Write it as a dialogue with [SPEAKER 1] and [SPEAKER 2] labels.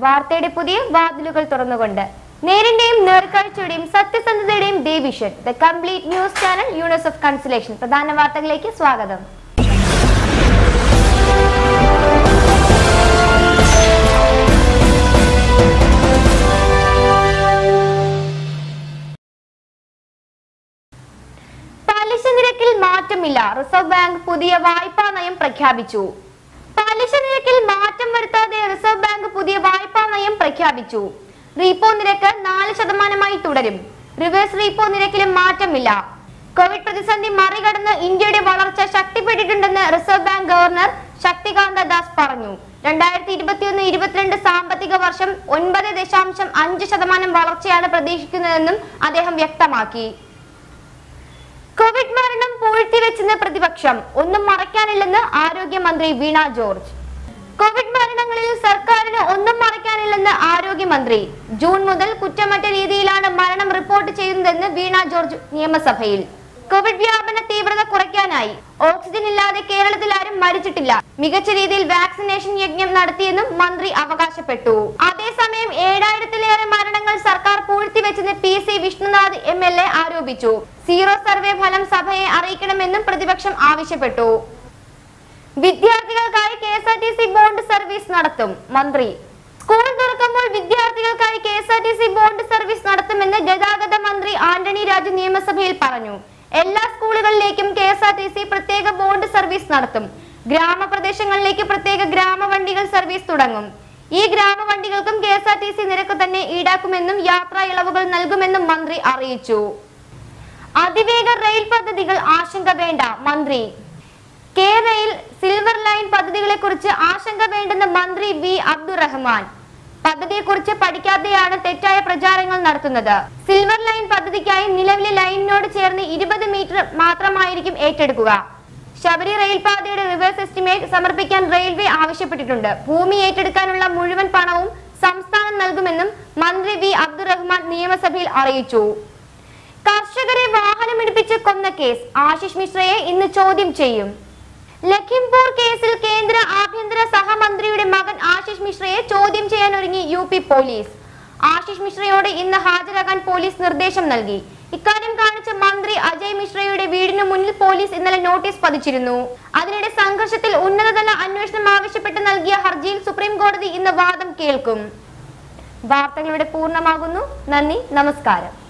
[SPEAKER 1] വാർത്തയുടെ പുതിയ വാതിലുകൾ തുറന്നുകൊണ്ട് നേരിന്റെയും നേർക്കാഴ്ചയുടെയും സത്യസന്ധതയുടെയും ദേവിഷൻ the complete news channel universe of consolation പ്രധാന വാർത്തകളിലേക്ക് സ്വാഗതം പലിശ നിരക്കിൽ മാറ്റമില്ല റിസർവ് ബാങ്ക് പുതിയ വായ്പാ നയം പ്രഖ്യാപിച്ചു പലിശ നിരക്കിൽ മാറ്റം വരുത്താതെ റിസർവ് ബാങ്ക് പുതിയ വായ്പാ നയം പ്രഖ്യാപിച്ചു റീപ്പോ നിരക്ക് നാല് ശതമാനമായി തുടരും റിവേഴ്സ് റീപ്പോ നിരക്കിലും മാറ്റമില്ല കോവിഡ് പ്രതിസന്ധി മറികടന്ന് ഇന്ത്യയുടെ വളർച്ച ശക്തിപ്പെട്ടിട്ടുണ്ടെന്ന് reserve bank governor Shaktikanta Das പറഞ്ഞു രണ്ടായിരത്തി ഇരുപത്തിയൊന്ന് ഇരുപത്തിരണ്ട് സാമ്പത്തിക വർഷം ഒൻപത് ദശാംശം അഞ്ച് ശതമാനം വളർച്ചയാണ് പ്രതീക്ഷിക്കുന്നതെന്നും അദ്ദേഹം വ്യക്തമാക്കി കോവിഡ് മരണം പൂഴ്ത്തിവെച്ചെന്ന് പ്രതിപക്ഷം ഒന്നും മറയ്ക്കാനില്ലെന്ന് ആരോഗ്യമന്ത്രി വീണ ജോർജ് കോവിഡ് മരണങ്ങളിൽ സർക്കാരിന് ഒന്നും മറയ്ക്കാനില്ലെന്ന് ആരോഗ്യമന്ത്രി ജൂൺ മുതൽ കുറ്റമറ്റ രീതിയിലാണ് മരണം റിപ്പോർട്ട് ചെയ്യുന്നതെന്ന് വീണ ജോർജ് നിയമസഭയിൽ കോവിഡ് വ്യാപന തീവ്രത കുറയ്ക്കാനായി ഓക്സിജൻ ഇല്ലാതെ കേരളത്തിൽ ആരും മരിച്ചിട്ടില്ല മികച്ച രീതിയിൽ വാക്സിനേഷൻ യജ്ഞം നടത്തിയെന്നും മന്ത്രി അവകാശപ്പെട്ടു അതേസമയം ഏഴായിരത്തിലേറെ മരണങ്ങൾ സർക്കാർ പൂഴ്ത്തിവെച്ചെന്ന് P C Vishnunath M L A ആരോപിച്ചു സീറോ സർവേ ഫലം സഭയെ അറിയിക്കണമെന്നും പ്രതിപക്ഷം ആവശ്യപ്പെട്ടു വിദ്യാർത്ഥികൾക്കായി K S R T C bond service നടത്തും മന്ത്രി സ്കൂൾ തുറക്കുമ്പോൾ വിദ്യാർത്ഥികൾക്കായി K S R T C bond service നടത്തുമെന്ന് ഗതാഗത മന്ത്രി ആന്റണി രാജു നിയമസഭയിൽ പറഞ്ഞു എല്ലാ സ്കൂളുകളിലേക്കും K S R T C പ്രത്യേക ബോണ്ട് സർവീസ് നടത്തും ഗ്രാമപ്രദേശങ്ങളിലേക്ക് പ്രത്യേക ഗ്രാമവണ്ടികൾ സർവീസ് തുടങ്ങും ഈ ഗ്രാമവണ്ടികൾക്കും K S R T C നിരക്ക് തന്നെ ഈടാക്കുമെന്നും യാത്രാ ഇളവുകൾ നൽകുമെന്നും മന്ത്രി അറിയിച്ചു അതിവേഗ റെയിൽ പദ്ധതികൾ ആശങ്ക വേണ്ട മന്ത്രി കെ റെയിൽ സിൽവർ ലൈൻ പദ്ധതികളെ കുറിച്ച് ആശങ്ക വേണ്ടെന്ന് മന്ത്രി വി അബ്ദുറഹ്മാൻ പദ്ധതിയെക്കുറിച്ച് പഠിക്കാതെയാണ് തെറ്റായ പ്രചാരങ്ങൾ നടത്തുന്നത് സിൽവർ ലൈൻ പദ്ധതിക്കായി നിലവിലെ ലൈനിനോട് ചേർന്ന് ഇരുപത് മീറ്റർ മാത്രമായിരിക്കും ഏറ്റെടുക്കുക ശബരി റെയിൽപാതയുടെ റിവേഴ്സ് എസ്റ്റിമേറ്റ് സമർപ്പിക്കാൻ റെയിൽവേ ആവശ്യപ്പെട്ടിട്ടുണ്ട് ഭൂമി ഏറ്റെടുക്കാനുള്ള മുഴുവൻ പണവും സംസ്ഥാനം നൽകുമെന്നും മന്ത്രി വി അബ്ദുറഹ്മാൻ നിയമസഭയിൽ അറിയിച്ചു കർഷകരെ വാഹനമിടിപ്പിച്ച് കൊന്ന കേസ് ആശിഷ് മിശ്രയെ ഇന്ന് ചോദ്യം ചെയ്യും ലഖിംപൂർ കേസിൽ കേന്ദ്ര ആഭ്യന്തര സഹമന്ത്രിയുടെ മകൻ ആശിഷ് മിശ്രയെ ചോദ്യം ചെയ്യാൻ ഒരുങ്ങി യു പി പോലീസ് ആശിഷ് മിശ്രയോട് ഇന്ന് ഹാജരാകാൻ പോലീസ് നിർദ്ദേശം നൽകി ഇക്കാര്യം കാണിച്ച മന്ത്രി അജയ് മിശ്രയുടെ വീടിനു മുന്നിൽ പോലീസ് ഇന്നലെ നോട്ടീസ് പതിച്ചിരുന്നു അതിനിടെ സംഘർഷത്തിൽ ഉന്നതതല അന്വേഷണം ആവശ്യപ്പെട്ട് നൽകിയ ഹർജിയിൽ സുപ്രീം കോടതി ഇന്ന് വാദം കേൾക്കും വാർത്തകൾ ഇവിടെ പൂർണ്ണമാകുന്നു നന്ദി നമസ്കാരം